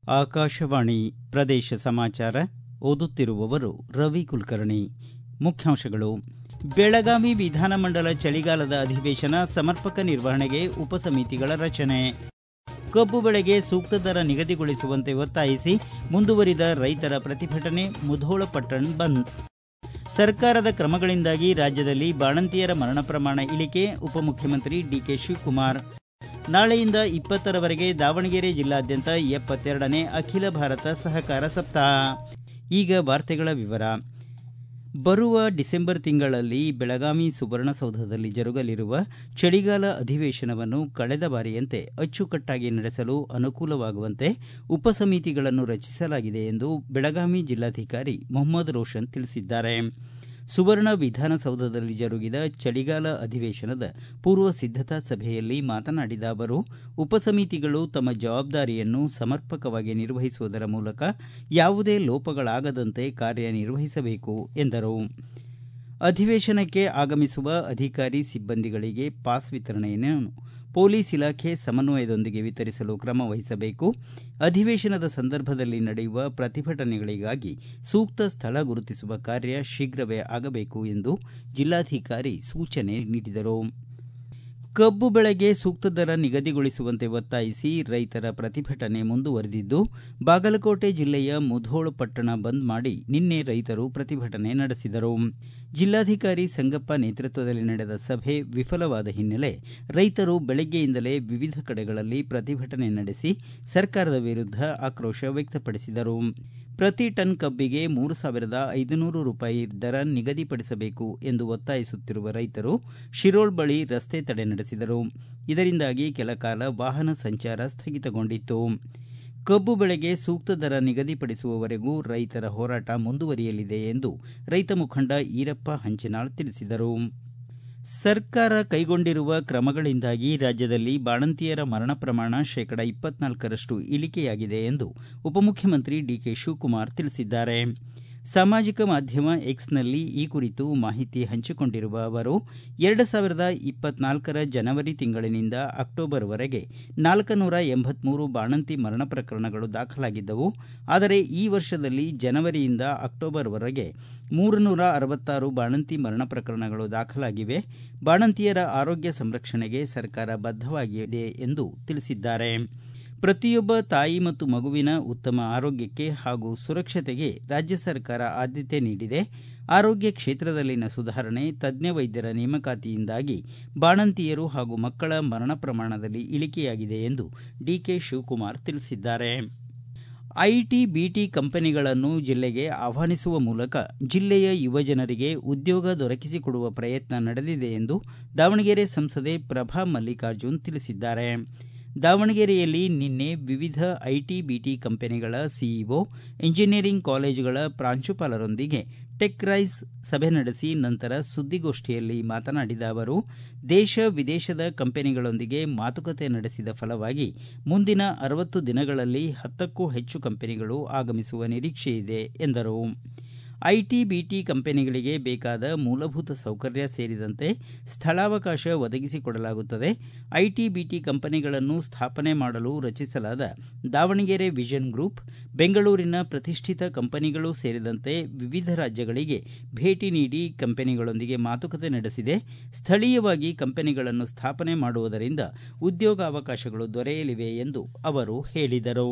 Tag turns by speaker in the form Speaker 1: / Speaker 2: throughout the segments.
Speaker 1: ಆಕಾಶವಾಣಿ ಪ್ರದೇಶ ಸಮಾಚಾರ ಓದುತ್ತಿರುವವರು ರವಿ ಕುಲಕರ್ಣಿ ಮುಖ್ಯಾಂಶಗಳು ಬೆಳಗಾವಿ ವಿಧಾನಮಂಡಲ ಚಳಿಗಾಲದ ಅಧಿವೇಶನ ಸಮರ್ಪಕ ನಿರ್ವಹಣೆಗೆ ಉಪಸಮಿತಿಗಳ ರಚನೆ ಕಬ್ಬು ಬೆಳೆಗೆ ಸೂಕ್ತ ದರ ನಿಗದಿಗೊಳಿಸುವಂತೆ ಒತ್ತಾಯಿಸಿ ಮುಂದುವರಿದ ರೈತರ ಪ್ರತಿಭಟನೆ ಮುಧೋಳ ಪಟ್ಟಣ ಬಂದ್ ಸರ್ಕಾರದ ಕ್ರಮಗಳಿಂದಾಗಿ ರಾಜ್ಯದಲ್ಲಿ ಬಾಣಂತಿಯರ ಮರಣ ಪ್ರಮಾಣ ಇಳಿಕೆ ಉಪಮುಖ್ಯಮಂತ್ರಿ ಡಿಕೆ ಶಿವಕುಮಾರ್ ನಾಳೆಯಿಂದ ಇಪ್ಪತ್ತರವರೆಗೆ ದಾವಣಗೆರೆ ಜಿಲ್ಲಾದ್ಯಂತ ಎಪ್ಪತ್ತೆರಡನೇ ಅಖಿಲ ಭಾರತ ಸಹಕಾರ ಸಪ್ತಾಹ ಈಗ ವಾರ್ತೆಗಳ ವಿವರ ಬರುವ ಡಿಸೆಂಬರ್ ತಿಂಗಳಲ್ಲಿ ಬೆಳಗಾವಿ ಸುವರ್ಣಸೌಧದಲ್ಲಿ ಜರುಗಲಿರುವ ಚಳಿಗಾಲ ಅಧಿವೇಶನವನ್ನು ಕಳೆದ ಬಾರಿಯಂತೆ ಅಚ್ಚುಕಟ್ಟಾಗಿ ನಡೆಸಲು ಅನುಕೂಲವಾಗುವಂತೆ ಉಪಸಮಿತಿಗಳನ್ನು ರಚಿಸಲಾಗಿದೆ ಎಂದು ಬೆಳಗಾವಿ ಜಿಲ್ಲಾಧಿಕಾರಿ ಮೊಹಮ್ಮದ್ ರೋಷನ್ ತಿಳಿಸಿದ್ದಾರೆ ಸುವರ್ಣ ವಿಧಾನಸೌಧದಲ್ಲಿ ಜರುಗಿದ ಚಳಿಗಾಲ ಅಧಿವೇಶನದ ಪೂರ್ವ ಸಿದ್ದತಾ ಸಭೆಯಲ್ಲಿ ಮಾತನಾಡಿದ ಅವರು ಉಪಸಮಿತಿಗಳು ತಮ್ಮ ಜವಾಬ್ದಾರಿಯನ್ನು ಸಮರ್ಪಕವಾಗಿ ನಿರ್ವಹಿಸುವುದರ ಮೂಲಕ ಯಾವುದೇ ಲೋಪಗಳಾಗದಂತೆ ಕಾರ್ಯನಿರ್ವಹಿಸಬೇಕು ಎಂದರು ಅಧಿವೇಶನಕ್ಕೆ ಆಗಮಿಸುವ ಅಧಿಕಾರಿ ಸಿಬ್ಬಂದಿಗಳಿಗೆ ಪಾಸ್ ವಿತರಣೆಯನ್ನು ಪೊಲೀಸ್ ಇಲಾಖೆ ಸಮನ್ವಯದೊಂದಿಗೆ ವಿತರಿಸಲು ಕ್ರಮ ವಹಿಸಬೇಕು ಅಧಿವೇಶನದ ಸಂದರ್ಭದಲ್ಲಿ ನಡೆಯುವ ಪ್ರತಿಭಟನೆಗಳಿಗಾಗಿ ಸೂಕ್ತ ಸ್ಥಳ ಗುರುತಿಸುವ ಕಾರ್ಯ ಶೀಘ್ರವೇ ಆಗಬೇಕು ಎಂದು ಜಿಲ್ಲಾಧಿಕಾರಿ ಸೂಚನೆ ನೀಡಿದರು ಕಬ್ಬು ಬೆಳೆಗೆ ಸೂಕ್ತ ದರ ನಿಗದಿಗೊಳಿಸುವಂತೆ ಒತ್ತಾಯಿಸಿ ರೈತರ ಪ್ರತಿಭಟನೆ ಮುಂದುವರೆದಿದ್ದು ಬಾಗಲಕೋಟೆ ಜಿಲ್ಲೆಯ ಮುಧೋಳ ಪಟ್ಟಣ ಬಂದ್ ಮಾಡಿ ನಿನ್ನೆ ರೈತರು ಪ್ರತಿಭಟನೆ ನಡೆಸಿದರು ಜಿಲ್ಲಾಧಿಕಾರಿ ಸಂಗಪ್ಪ ನೇತೃತ್ವದಲ್ಲಿ ನಡೆದ ಸಭೆ ವಿಫಲವಾದ ಹಿನ್ನೆಲೆ ರೈತರು ಬೆಳಗ್ಗೆಯಿಂದಲೇ ವಿವಿಧ ಕಡೆಗಳಲ್ಲಿ ಪ್ರತಿಭಟನೆ ನಡೆಸಿ ಸರ್ಕಾರದ ವಿರುದ್ಧ ಆಕ್ರೋಶ ವ್ಯಕ್ತಪಡಿಸಿದರು ಪ್ರತಿ ಟನ್ ಕಬ್ಬಿಗೆ ಮೂರು ಸಾವಿರದ ಐದುನೂರು ರೂಪಾಯಿ ದರ ನಿಗದಿಪಡಿಸಬೇಕು ಎಂದು ಒತ್ತಾಯಿಸುತ್ತಿರುವ ರೈತರು ಶಿರೋಳ್ ಬಳಿ ರಸ್ತೆ ತಡೆ ನಡೆಸಿದರು ಇದರಿಂದಾಗಿ ಕೆಲಕಾಲ ವಾಹನ ಸಂಚಾರ ಸ್ಥಗಿತಗೊಂಡಿತ್ತು ಕಬ್ಬು ಬೆಳೆಗೆ ಸೂಕ್ತ ದರ ನಿಗದಿಪಡಿಸುವವರೆಗೂ ರೈತರ ಹೋರಾಟ ಮುಂದುವರಿಯಲಿದೆ ಎಂದು ರೈತ ಮುಖಂಡ ಈರಪ್ಪ ಹಂಚಿನಾಳ್ ತಿಳಿಸಿದರು ಸರ್ಕಾರ ಕೈಗೊಂಡಿರುವ ಕ್ರಮಗಳಿಂದಾಗಿ ರಾಜ್ಯದಲ್ಲಿ ಬಾಣಂತಿಯರ ಮರಣ ಪ್ರಮಾಣ ಶೇಕಡ ಇಪ್ಪತ್ನಾಲ್ಕರಷ್ಟು ಇಳಿಕೆಯಾಗಿದೆ ಎಂದು ಉಪಮುಖ್ಯಮಂತ್ರಿ ಡಿಕೆ ಶಿವಕುಮಾರ್ ತಿಳಿಸಿದ್ದಾರೆ ಸಾಮಾಜಿಕ ಮಾಧ್ಯಮ ಎಕ್ಸ್ನಲ್ಲಿ ಈ ಕುರಿತು ಮಾಹಿತಿ ಹಂಚಿಕೊಂಡಿರುವ ಅವರು ಎರಡು ಸಾವಿರದ ಇಪ್ಪತ್ನಾಲ್ಕರ ಜನವರಿ ತಿಂಗಳಿನಿಂದ ಅಕ್ಟೋಬರ್ವರೆಗೆ ನಾಲ್ಕನೂರ ಎಂಬತ್ಮೂರು ಬಾಣಂತಿ ಮರಣ ಪ್ರಕರಣಗಳು ದಾಖಲಾಗಿದ್ದವು ಆದರೆ ಈ ವರ್ಷದಲ್ಲಿ ಜನವರಿಯಿಂದ ಅಕ್ಟೋಬರ್ವರೆಗೆ ಮೂರುನೂರ ಅರವತ್ತಾರು ಬಾಣಂತಿ ಮರಣ ಪ್ರಕರಣಗಳು ದಾಖಲಾಗಿವೆ ಬಾಣಂತಿಯರ ಆರೋಗ್ಯ ಸಂರಕ್ಷಣೆಗೆ ಸರ್ಕಾರ ಬದ್ಧವಾಗಿದೆ ಎಂದು ತಿಳಿಸಿದ್ದಾರೆ ಪ್ರತಿಯೊಬ್ಬ ತಾಯಿ ಮತ್ತು ಮಗುವಿನ ಉತ್ತಮ ಆರೋಗ್ಯಕ್ಕೆ ಹಾಗೂ ಸುರಕ್ಷತೆಗೆ ರಾಜ್ಯ ಸರ್ಕಾರ ಆದ್ಯತೆ ನೀಡಿದೆ ಆರೋಗ್ಯ ಕ್ಷೇತ್ರದಲ್ಲಿನ ಸುಧಾರಣೆ ತಜ್ಞ ವೈದ್ಯರ ನೇಮಕಾತಿಯಿಂದಾಗಿ ಬಾಣಂತಿಯರು ಹಾಗೂ ಮಕ್ಕಳ ಮರಣ ಪ್ರಮಾಣದಲ್ಲಿ ಇಳಿಕೆಯಾಗಿದೆ ಎಂದು ಡಿಕೆ ಶಿವಕುಮಾರ್ ತಿಳಿಸಿದ್ದಾರೆ ಐಟಿ ಬಿಟಿ ಕಂಪನಿಗಳನ್ನು ಜಿಲ್ಲೆಗೆ ಆಹ್ವಾನಿಸುವ ಮೂಲಕ ಜಿಲ್ಲೆಯ ಯುವಜನರಿಗೆ ಉದ್ಯೋಗ ದೊರಕಿಸಿಕೊಡುವ ಪ್ರಯತ್ನ ನಡೆದಿದೆ ಎಂದು ದಾವಣಗೆರೆ ಸಂಸದೆ ಪ್ರಭಾ ಮಲ್ಲಿಕಾರ್ಜುನ್ ತಿಳಿಸಿದ್ದಾರೆ ದಾವಣಗೆರೆಯಲ್ಲಿ ನಿನ್ನೆ ವಿವಿಧ ಐಟಿ ಬಿಟಿ ಕಂಪನಿಗಳ ಸಿಇಒ ಇಂಜಿನಿಯರಿಂಗ್ ಕಾಲೇಜುಗಳ ಪ್ರಾಂಶುಪಾಲರೊಂದಿಗೆ ಟೆಕ್ ರೈಸ್ ಸಭೆ ನಡೆಸಿ ನಂತರ ಸುದ್ದಿಗೋಷ್ಠಿಯಲ್ಲಿ ಮಾತನಾಡಿದ ಅವರು ದೇಶ ವಿದೇಶದ ಕಂಪನಿಗಳೊಂದಿಗೆ ಮಾತುಕತೆ ನಡೆಸಿದ ಫಲವಾಗಿ ಮುಂದಿನ ಅರವತ್ತು ದಿನಗಳಲ್ಲಿ ಹತ್ತಕ್ಕೂ ಹೆಚ್ಚು ಕಂಪನಿಗಳು ಆಗಮಿಸುವ ನಿರೀಕ್ಷೆಯಿದೆ ಎಂದರು ಐಟಿ ಬಿಟಿ ಕಂಪನಿಗಳಿಗೆ ಬೇಕಾದ ಮೂಲಭೂತ ಸೌಕರ್ಯ ಸೇರಿದಂತೆ ಸ್ಥಳಾವಕಾಶ ಒದಗಿಸಿಕೊಡಲಾಗುತ್ತದೆ ಐಟಿ ಬಿಟಿ ಕಂಪನಿಗಳನ್ನು ಸ್ಥಾಪನೆ ಮಾಡಲು ರಚಿಸಲಾದ ದಾವಣಗೆರೆ ವಿಷನ್ ಗ್ರೂಪ್ ಬೆಂಗಳೂರಿನ ಪ್ರತಿಷ್ಠಿತ ಕಂಪನಿಗಳು ಸೇರಿದಂತೆ ವಿವಿಧ ರಾಜ್ಯಗಳಿಗೆ ಭೇಟಿ ನೀಡಿ ಕಂಪನಿಗಳೊಂದಿಗೆ ಮಾತುಕತೆ ನಡೆಸಿದೆ ಸ್ಥಳೀಯವಾಗಿ ಕಂಪನಿಗಳನ್ನು ಸ್ಥಾಪನೆ ಮಾಡುವುದರಿಂದ ಉದ್ಯೋಗಾವಕಾಶಗಳು ದೊರೆಯಲಿವೆ ಎಂದು ಅವರು ಹೇಳಿದರು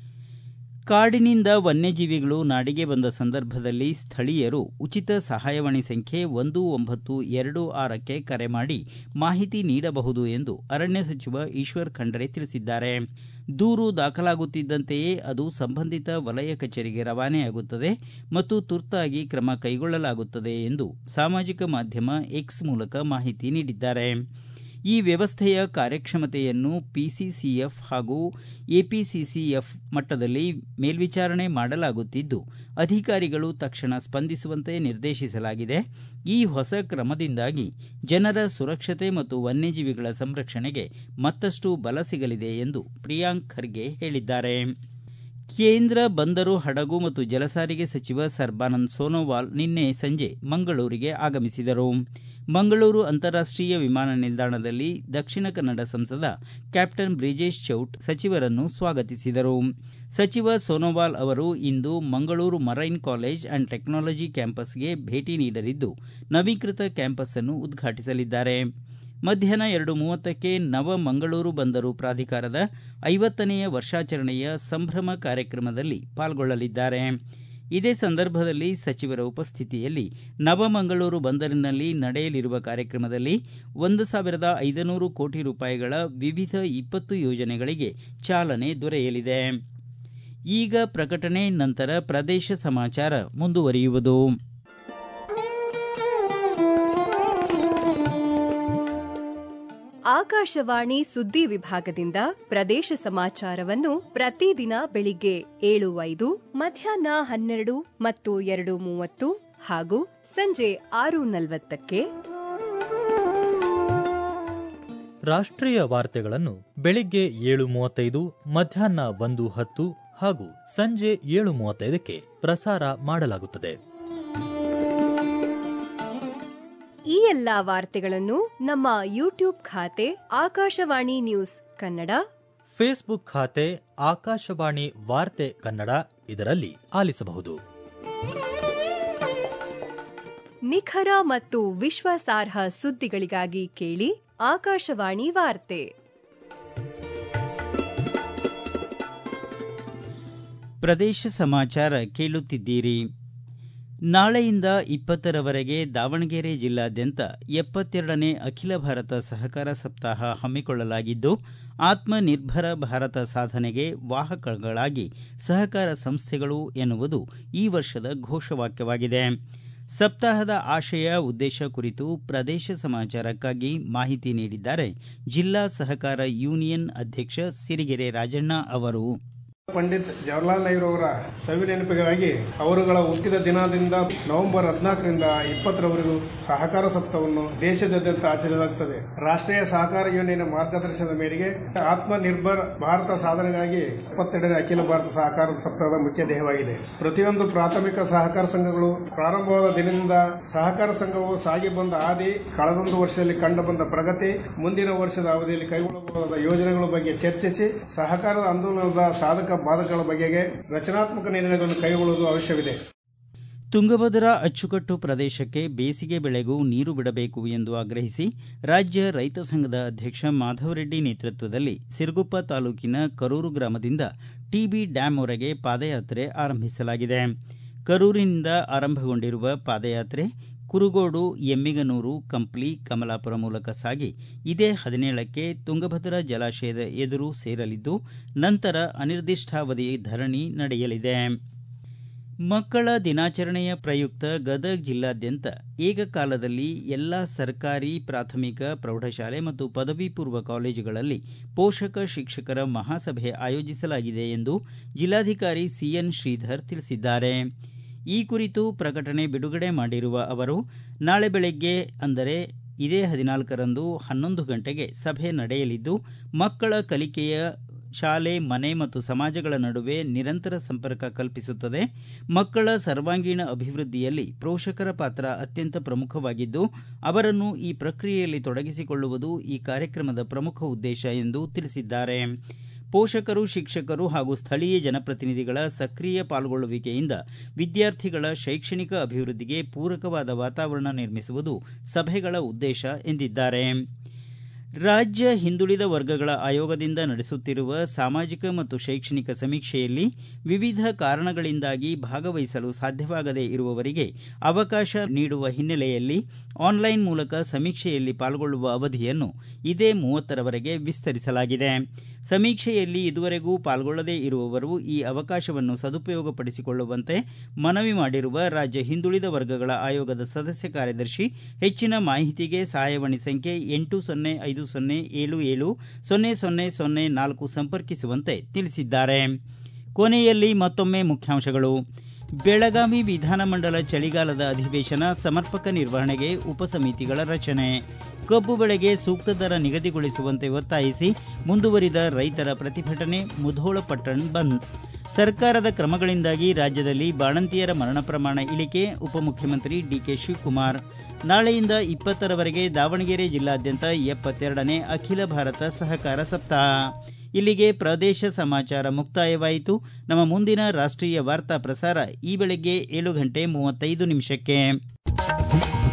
Speaker 1: ಕಾಡಿನಿಂದ ವನ್ಯಜೀವಿಗಳು ನಾಡಿಗೆ ಬಂದ ಸಂದರ್ಭದಲ್ಲಿ ಸ್ಥಳೀಯರು ಉಚಿತ ಸಹಾಯವಾಣಿ ಸಂಖ್ಯೆ ಒಂದು ಒಂಬತ್ತು ಎರಡು ಆರಕ್ಕೆ ಕರೆ ಮಾಡಿ ಮಾಹಿತಿ ನೀಡಬಹುದು ಎಂದು ಅರಣ್ಯ ಸಚಿವ ಈಶ್ವರ್ ಖಂಡ್ರೆ ತಿಳಿಸಿದ್ದಾರೆ ದೂರು ದಾಖಲಾಗುತ್ತಿದ್ದಂತೆಯೇ ಅದು ಸಂಬಂಧಿತ ವಲಯ ಕಚೇರಿಗೆ ರವಾನೆಯಾಗುತ್ತದೆ ಮತ್ತು ತುರ್ತಾಗಿ ಕ್ರಮ ಕೈಗೊಳ್ಳಲಾಗುತ್ತದೆ ಎಂದು ಸಾಮಾಜಿಕ ಮಾಧ್ಯಮ ಎಕ್ಸ್ ಮೂಲಕ ಮಾಹಿತಿ ನೀಡಿದ್ದಾರೆ ಈ ವ್ಯವಸ್ಥೆಯ ಕಾರ್ಯಕ್ಷಮತೆಯನ್ನು ಪಿಸಿಸಿಎಫ್ ಹಾಗೂ ಎಪಿಸಿಸಿಎಫ್ ಮಟ್ಟದಲ್ಲಿ ಮೇಲ್ವಿಚಾರಣೆ ಮಾಡಲಾಗುತ್ತಿದ್ದು ಅಧಿಕಾರಿಗಳು ತಕ್ಷಣ ಸ್ಪಂದಿಸುವಂತೆ ನಿರ್ದೇಶಿಸಲಾಗಿದೆ ಈ ಹೊಸ ಕ್ರಮದಿಂದಾಗಿ ಜನರ ಸುರಕ್ಷತೆ ಮತ್ತು ವನ್ಯಜೀವಿಗಳ ಸಂರಕ್ಷಣೆಗೆ ಮತ್ತಷ್ಟು ಬಲ ಸಿಗಲಿದೆ ಎಂದು ಪ್ರಿಯಾಂಕ್ ಖರ್ಗೆ ಹೇಳಿದ್ದಾರೆ ಕೇಂದ್ರ ಬಂದರು ಹಡಗು ಮತ್ತು ಜಲಸಾರಿಗೆ ಸಚಿವ ಸರ್ಬಾನಂದ್ ಸೋನೋವಾಲ್ ನಿನ್ನೆ ಸಂಜೆ ಮಂಗಳೂರಿಗೆ ಆಗಮಿಸಿದರು ಮಂಗಳೂರು ಅಂತಾರಾಷ್ಟೀಯ ವಿಮಾನ ನಿಲ್ದಾಣದಲ್ಲಿ ದಕ್ಷಿಣ ಕನ್ನಡ ಸಂಸದ ಕ್ಯಾಪ್ಟನ್ ಬ್ರಿಜೇಶ್ ಚೌಟ್ ಸಚಿವರನ್ನು ಸ್ವಾಗತಿಸಿದರು ಸಚಿವ ಸೋನೋವಾಲ್ ಅವರು ಇಂದು Mangaluru marine college and technology ಕ್ಯಾಂಪಸ್ಗೆ ಭೇಟಿ ನೀಡಲಿದ್ದು ನವೀಕೃತ ಕ್ಯಾಂಪಸ್ ಅನ್ನು ಉದ್ಘಾಟಿಸಲಿದ್ದಾರೆ ಮಧ್ಯಾಹ್ನ ಎರಡು ಮೂವತ್ತಕ್ಕೆ ನವ ಮಂಗಳೂರು ಬಂದರು ಪ್ರಾಧಿಕಾರದ ಐವತ್ತನೆಯ ವರ್ಷಾಚರಣೆಯ ಸಂಭ್ರಮ ಕಾರ್ಯಕ್ರಮದಲ್ಲಿ ಪಾಲ್ಗೊಳ್ಳಲಿದ್ದಾರೆ ಇದೇ ಸಂದರ್ಭದಲ್ಲಿ ಸಚಿವರ ಉಪಸ್ಥಿತಿಯಲ್ಲಿ ನವಮಂಗಳೂರು ಬಂದರಿನಲ್ಲಿ ನಡೆಯಲಿರುವ ಕಾರ್ಯಕ್ರಮದಲ್ಲಿ ಒಂದು ಸಾವಿರದ ಐದುನೂರು ಕೋಟಿ ರೂಪಾಯಿಗಳ ವಿವಿಧ ಇಪ್ಪತ್ತು ಯೋಜನೆಗಳಿಗೆ ಚಾಲನೆ ದೊರೆಯಲಿದೆ ಈಗ ಪ್ರಕಟಣೆ ನಂತರ ಪ್ರದೇಶ ಸಮಾಚಾರ ಮುಂದುವರಿಯುವುದು
Speaker 2: ಆಕಾಶವಾಣಿ ಸುದ್ದಿ ವಿಭಾಗದಿಂದ ಪ್ರದೇಶ ಸಮಾಚಾರವನ್ನು ಪ್ರತಿದಿನ ಬೆಳಿಗ್ಗೆ ಏಳು ಐದು ಮಧ್ಯಾಹ್ನ ಹನ್ನೆರಡು ಮತ್ತು ಎರಡು ಮೂವತ್ತು ಹಾಗೂ ಸಂಜೆ ಆರು ನಲವತ್ತಕ್ಕೆ
Speaker 3: ರಾಷ್ಟ್ರೀಯ ವಾರ್ತೆಗಳನ್ನು ಬೆಳಿಗ್ಗೆ ಏಳು ಮೂವತ್ತೈದು ಮಧ್ಯಾಹ್ನ ಒಂದು ಹತ್ತು ಹಾಗೂ ಸಂಜೆ ಏಳು ಮೂವತ್ತೈದಕ್ಕೆ ಪ್ರಸಾರ ಮಾಡಲಾಗುತ್ತದೆ
Speaker 2: ಈ ಎಲ್ಲಾ ವಾರ್ತೆಗಳನ್ನು ನಮ್ಮ ಯೂಟ್ಯೂಬ್ ಖಾತೆ ಆಕಾಶವಾಣಿ ನ್ಯೂಸ್ ಕನ್ನಡ
Speaker 3: ಫೇಸ್ಬುಕ್ ಖಾತೆ ಆಕಾಶವಾಣಿ ವಾರ್ತೆ ಕನ್ನಡ ಇದರಲ್ಲಿ ಆಲಿಸಬಹುದು
Speaker 2: ನಿಖರ ಮತ್ತು ವಿಶ್ವಾಸಾರ್ಹ ಸುದ್ದಿಗಳಿಗಾಗಿ ಕೇಳಿ ಆಕಾಶವಾಣಿ ವಾರ್ತೆ
Speaker 1: ಪ್ರದೇಶ ಸಮಾಚಾರ ಕೇಳುತ್ತಿದ್ದೀರಿ ನಾಳೆಯಿಂದ ಇಪ್ಪತ್ತರವರೆಗೆ ದಾವಣಗೆರೆ ಜಿಲ್ಲಾದ್ಯಂತ ಎಪ್ಪತ್ತೆರಡನೇ ಅಖಿಲ ಭಾರತ ಸಹಕಾರ ಸಪ್ತಾಹ ಹಮ್ಮಿಕೊಳ್ಳಲಾಗಿದ್ದು ಆತ್ಮನಿರ್ಭರ ಭಾರತ ಸಾಧನೆಗೆ ವಾಹಕಗಳಾಗಿ ಸಹಕಾರ ಸಂಸ್ಥೆಗಳು ಎನ್ನುವುದು ಈ ವರ್ಷದ ಘೋಷವಾಕ್ಯವಾಗಿದೆ ಸಪ್ತಾಹದ ಆಶಯ ಉದ್ದೇಶ ಕುರಿತು ಪ್ರದೇಶ ಸಮಾಚಾರಕ್ಕಾಗಿ ಮಾಹಿತಿ ನೀಡಿದ್ದಾರೆ ಜಿಲ್ಲಾ ಸಹಕಾರ ಯೂನಿಯನ್ ಅಧ್ಯಕ್ಷ ಸಿರಿಗೆರೆ ರಾಜಣ್ಣ ಅವರು
Speaker 4: ಪಂಡಿತ್ ಜವಾಹರ್ಲಾಲ್ ನೆಹರು ಅವರ ಸವಿ ನೆನಪಿಗಾಗಿ ಅವರುಗಳ ಹುಟ್ಟಿದ ದಿನದಿಂದ ನವೆಂಬರ್ ಹದಿನಾಲ್ಕರಿಂದ ಇಪ್ಪತ್ತರವರೆಗೂ ಸಹಕಾರ ಸಪ್ತಾಹವನ್ನು ದೇಶದಾದ್ಯಂತ ಆಚರಿಸಲಾಗುತ್ತದೆ ರಾಷ್ಟ್ರೀಯ ಸಹಕಾರ ಯೂನಿಯನ್ ಮಾರ್ಗದರ್ಶನದ ಮೇರೆಗೆ ಆತ್ಮನಿರ್ಭರ್ ಭಾರತ ಸಾಧನೆಗಾಗಿ ಇಪ್ಪತ್ತೆರಡನೇ ಅಖಿಲ ಭಾರತ ಸಹಕಾರ ಸಪ್ತಾಹದ ಮುಖ್ಯ ಧ್ಯೇಯವಾಗಿದೆ ಪ್ರತಿಯೊಂದು ಪ್ರಾಥಮಿಕ ಸಹಕಾರ ಸಂಘಗಳು ಪ್ರಾರಂಭವಾದ ದಿನದಿಂದ ಸಹಕಾರ ಸಂಘವು ಸಾಗಿ ಬಂದ ಹಾದಿ ಕಳೆದೊಂದು ವರ್ಷದಲ್ಲಿ ಕಂಡು ಬಂದ ಪ್ರಗತಿ ಮುಂದಿನ ವರ್ಷದ ಅವಧಿಯಲ್ಲಿ ಕೈಗೊಳ್ಳಬಹುದಾದ ಯೋಜನೆಗಳ ಬಗ್ಗೆ ಚರ್ಚಿಸಿ ಸಹಕಾರದ ಆಂದೋಲನದ ಸಾಧಕ ಬಾಧಕಗಳ ಬಗೆಗೆ ರಚನಾತ್ಮಕ ನಿರ್ಣಯಗಳನ್ನು ಕೈಗೊಳ್ಳುವುದು ಅವಶ್ಯವಿದೆ
Speaker 1: ತುಂಗಭದ್ರಾ ಅಚ್ಚುಕಟ್ಟು ಪ್ರದೇಶಕ್ಕೆ ಬೇಸಿಗೆ ಬೆಳೆಗೂ ನೀರು ಬಿಡಬೇಕು ಎಂದು ಆಗ್ರಹಿಸಿ ರಾಜ್ಯ ರೈತ ಸಂಘದ ಅಧ್ಯಕ್ಷ ಮಾಧವರೆಡ್ಡಿ ನೇತೃತ್ವದಲ್ಲಿ ಸಿರುಗುಪ್ಪ ತಾಲೂಕಿನ ಕರೂರು ಗ್ರಾಮದಿಂದ ಟಿಬಿ ಡ್ಯಾಂವರೆಗೆ ಪಾದಯಾತ್ರೆ ಆರಂಭಿಸಲಾಗಿದೆ ಕರೂರಿನಿಂದ ಆರಂಭಗೊಂಡಿರುವ ಪಾದಯಾತ್ರೆ ಕುರುಗೋಡು ಎಮ್ಮಿಗನೂರು ಕಂಪ್ಲಿ ಕಮಲಾಪುರ ಮೂಲಕ ಸಾಗಿ ಇದೇ ಹದಿನೇಳಕ್ಕೆ ತುಂಗಭದ್ರಾ ಜಲಾಶಯದ ಎದುರು ಸೇರಲಿದ್ದು ನಂತರ ಅನಿರ್ದಿಷ್ಟಾವಧಿ ಧರಣಿ ನಡೆಯಲಿದೆ ಮಕ್ಕಳ ದಿನಾಚರಣೆಯ ಪ್ರಯುಕ್ತ ಗದಗ ಜಿಲ್ಲಾದ್ಯಂತ ಏಕಕಾಲದಲ್ಲಿ ಎಲ್ಲಾ ಸರ್ಕಾರಿ ಪ್ರಾಥಮಿಕ ಪ್ರೌಢಶಾಲೆ ಮತ್ತು ಪದವಿ ಪೂರ್ವ ಕಾಲೇಜುಗಳಲ್ಲಿ ಪೋಷಕ ಶಿಕ್ಷಕರ ಮಹಾಸಭೆ ಆಯೋಜಿಸಲಾಗಿದೆ ಎಂದು ಜಿಲ್ಲಾಧಿಕಾರಿ ಸಿಎನ್ ಶ್ರೀಧರ್ ತಿಳಿಸಿದ್ದಾರೆ ಈ ಕುರಿತು ಪ್ರಕಟಣೆ ಬಿಡುಗಡೆ ಮಾಡಿರುವ ಅವರು ನಾಳೆ ಬೆಳಗ್ಗೆ ಅಂದರೆ ಇದೇ ಹದಿನಾಲ್ಕರಂದು ಹನ್ನೊಂದು ಗಂಟೆಗೆ ಸಭೆ ನಡೆಯಲಿದ್ದು ಮಕ್ಕಳ ಕಲಿಕೆಯ ಶಾಲೆ ಮನೆ ಮತ್ತು ಸಮಾಜಗಳ ನಡುವೆ ನಿರಂತರ ಸಂಪರ್ಕ ಕಲ್ಪಿಸುತ್ತದೆ ಮಕ್ಕಳ ಸರ್ವಾಂಗೀಣ ಅಭಿವೃದ್ಧಿಯಲ್ಲಿ ಪೋಷಕರ ಪಾತ್ರ ಅತ್ಯಂತ ಪ್ರಮುಖವಾಗಿದ್ದು ಅವರನ್ನು ಈ ಪ್ರಕ್ರಿಯೆಯಲ್ಲಿ ತೊಡಗಿಸಿಕೊಳ್ಳುವುದು ಈ ಕಾರ್ಯಕ್ರಮದ ಪ್ರಮುಖ ಉದ್ದೇಶ ಎಂದು ತಿಳಿಸಿದ್ದಾರೆ ಪೋಷಕರು ಶಿಕ್ಷಕರು ಹಾಗೂ ಸ್ಥಳೀಯ ಜನಪ್ರತಿನಿಧಿಗಳ ಸಕ್ರಿಯ ಪಾಲ್ಗೊಳ್ಳುವಿಕೆಯಿಂದ ವಿದ್ಯಾರ್ಥಿಗಳ ಶೈಕ್ಷಣಿಕ ಅಭಿವೃದ್ಧಿಗೆ ಪೂರಕವಾದ ವಾತಾವರಣ ನಿರ್ಮಿಸುವುದು ಸಭೆಗಳ ಉದ್ದೇಶ ಎಂದಿದ್ದಾರೆ ರಾಜ್ಯ ಹಿಂದುಳಿದ ವರ್ಗಗಳ ಆಯೋಗದಿಂದ ನಡೆಸುತ್ತಿರುವ ಸಾಮಾಜಿಕ ಮತ್ತು ಶೈಕ್ಷಣಿಕ ಸಮೀಕ್ಷೆಯಲ್ಲಿ ವಿವಿಧ ಕಾರಣಗಳಿಂದಾಗಿ ಭಾಗವಹಿಸಲು ಸಾಧ್ಯವಾಗದೇ ಇರುವವರಿಗೆ ಅವಕಾಶ ನೀಡುವ ಹಿನ್ನೆಲೆಯಲ್ಲಿ ಆನ್ಲೈನ್ ಮೂಲಕ ಸಮೀಕ್ಷೆಯಲ್ಲಿ ಪಾಲ್ಗೊಳ್ಳುವ ಅವಧಿಯನ್ನು ಇದೇ ಮೂವತ್ತರವರೆಗೆ ವಿಸ್ತರಿಸಲಾಗಿದೆ ಸಮೀಕ್ಷೆಯಲ್ಲಿ ಇದುವರೆಗೂ ಪಾಲ್ಗೊಳ್ಳದೇ ಇರುವವರು ಈ ಅವಕಾಶವನ್ನು ಸದುಪಯೋಗಪಡಿಸಿಕೊಳ್ಳುವಂತೆ ಮನವಿ ಮಾಡಿರುವ ರಾಜ್ಯ ಹಿಂದುಳಿದ ವರ್ಗಗಳ ಆಯೋಗದ ಸದಸ್ಯ ಕಾರ್ಯದರ್ಶಿ ಹೆಚ್ಚಿನ ಮಾಹಿತಿಗೆ ಸಹಾಯವಾಣಿ ಸಂಖ್ಯೆ ಎಂಟು ಸೊನ್ನೆ ಐದು ಸೊನ್ನೆ ಏಳು ಏಳು ಸೊನ್ನೆ ಸೊನ್ನೆ ಸೊನ್ನೆ ನಾಲ್ಕು ಸಂಪರ್ಕಿಸುವಂತೆ ತಿಳಿಸಿದ್ದಾರೆ ಕೊನೆಯಲ್ಲಿ ಮತ್ತೊಮ್ಮೆ ಮುಖ್ಯಾಂಶಗಳು ಬೆಳಗಾವಿ ವಿಧಾನಮಂಡಲ ಚಳಿಗಾಲದ ಅಧಿವೇಶನ ಸಮರ್ಪಕ ನಿರ್ವಹಣೆಗೆ ಉಪಸಮಿತಿಗಳ ರಚನೆ ಕಬ್ಬು ಬೆಳೆಗೆ ಸೂಕ್ತ ದರ ನಿಗದಿಗೊಳಿಸುವಂತೆ ಒತ್ತಾಯಿಸಿ ಮುಂದುವರಿದ ರೈತರ ಪ್ರತಿಭಟನೆ ಮುಧೋಳ ಪಟ್ಟಣ ಬಂದ್ ಸರ್ಕಾರದ ಕ್ರಮಗಳಿಂದಾಗಿ ರಾಜ್ಯದಲ್ಲಿ ಬಾಣಂತಿಯರ ಮರಣ ಪ್ರಮಾಣ ಇಳಿಕೆ ಉಪಮುಖ್ಯಮಂತ್ರಿ ಡಿಕೆ ಶಿವಕುಮಾರ್ ನಾಳೆಯಿಂದ ಇಪ್ಪತ್ತರವರೆಗೆ ದಾವಣಗೆರೆ ಜಿಲ್ಲಾದ್ಯಂತ ಎಪ್ಪತ್ತೆರಡನೇ ಅಖಿಲ ಭಾರತ ಸಹಕಾರ ಸಪ್ತಾಹ ಇಲ್ಲಿಗೆ ಪ್ರದೇಶ ಸಮಾಚಾರ ಮುಕ್ತಾಯವಾಯಿತು ನಮ್ಮ ಮುಂದಿನ ರಾಷ್ಟೀಯ ವಾರ್ತಾ ಪ್ರಸಾರ ಈ ಬೆಳಗ್ಗೆ ಏಳು ಗಂಟೆ ಮೂವತ್ತೈದು ನಿಮಿಷಕ್ಕೆ